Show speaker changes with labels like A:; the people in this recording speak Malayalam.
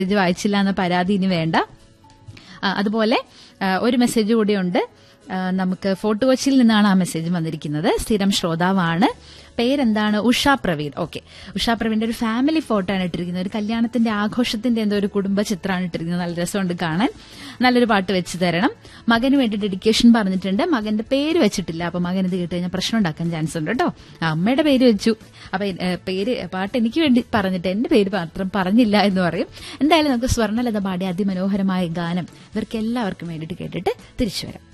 A: മെസ്സേജ് വായിച്ചില്ല എന്ന പരാതി ഇനി വേണ്ട ആ, അതുപോലെ ആ, ഒരു മെസ്സേജ് കൂടിയുണ്ട് ആ, നമുക്ക് ഫോർട്ട് കൊച്ചിയിൽ നിന്നാണ് ആ മെസ്സേജ് വന്നിരിക്കുന്നത് സ്ഥിരം ശ്രോതാവാണ് പേരെന്താണ് ഉഷ പ്രവീൺ ഓക്കെ ഉഷ പ്രവീണിന്റെ ഒരു ഫാമിലി ഫോട്ടോ ആണ് ഇട്ടിരിക്കുന്നത് ഒരു കല്യാണത്തിന്റെ ആഘോഷത്തിന്റെ എന്തോ ഒരു കുടുംബ ചിത്രമാണ് ഇട്ടിരിക്കുന്നത് നല്ല രസമുണ്ട് കാണാൻ നല്ലൊരു പാട്ട് വെച്ച് തരണം മകന് വേണ്ടി ഡെഡിക്കേഷൻ പറഞ്ഞിട്ടുണ്ട് മകന്റെ പേര് വെച്ചിട്ടില്ല അപ്പൊ മകൻ ഇത് കേട്ട് കഴിഞ്ഞാൽ പ്രശ്നം ഉണ്ടാക്കാൻ ചാൻസ് ഉണ്ട് കേട്ടോ അമ്മയുടെ പേര് വെച്ചു അപ്പൊ ഏ, പേര് പാട്ട് എനിക്ക് വേണ്ടി പറഞ്ഞിട്ട് എന്റെ പേര് മാത്രം പറഞ്ഞില്ല എന്ന് പറയും എന്തായാലും നമുക്ക് സ്വർണ്ണലത പാടിയ അതിമനോഹരമായ ഗാനം ഇവർക്ക് എല്ലാവർക്കും വേണ്ടിയിട്ട് കേട്ടിട്ട് തിരിച്ചു വരാം